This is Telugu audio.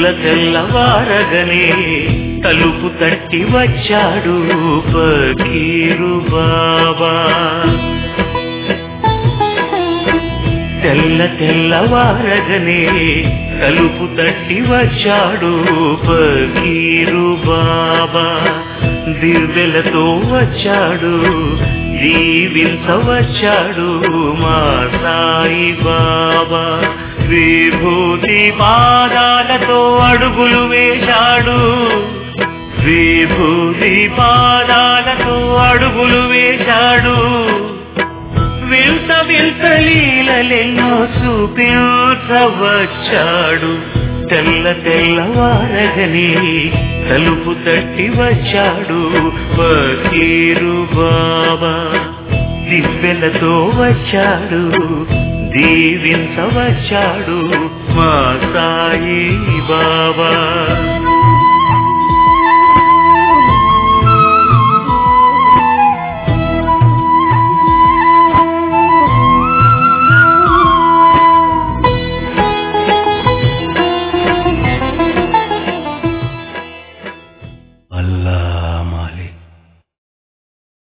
తెల్లవారగనే తలుపు తట్టి వచ్చాడు పకీరు బాబా తెల్ల తెల్లవారగనే తలుపు తట్టి వచ్చాడు పకీరు బాబా దివ్వెలతో వచ్చాడు జీవించవచ్చాడు మా సాయి బాబా విభూతి పాదాలతో అడుగులు వేశాడు విభూతి పాదాలతో అడుగులు వేశాడు వింత వింత లీలలెన్నో చూపించవచ్చాడు తెల్ల తెల్లవారగని తలుపు తట్టి వచ్చాడు పకీరు బాబా దివ్వెలతో వచ్చాడు దీవించవచ్చాడు మా సాయి బాబా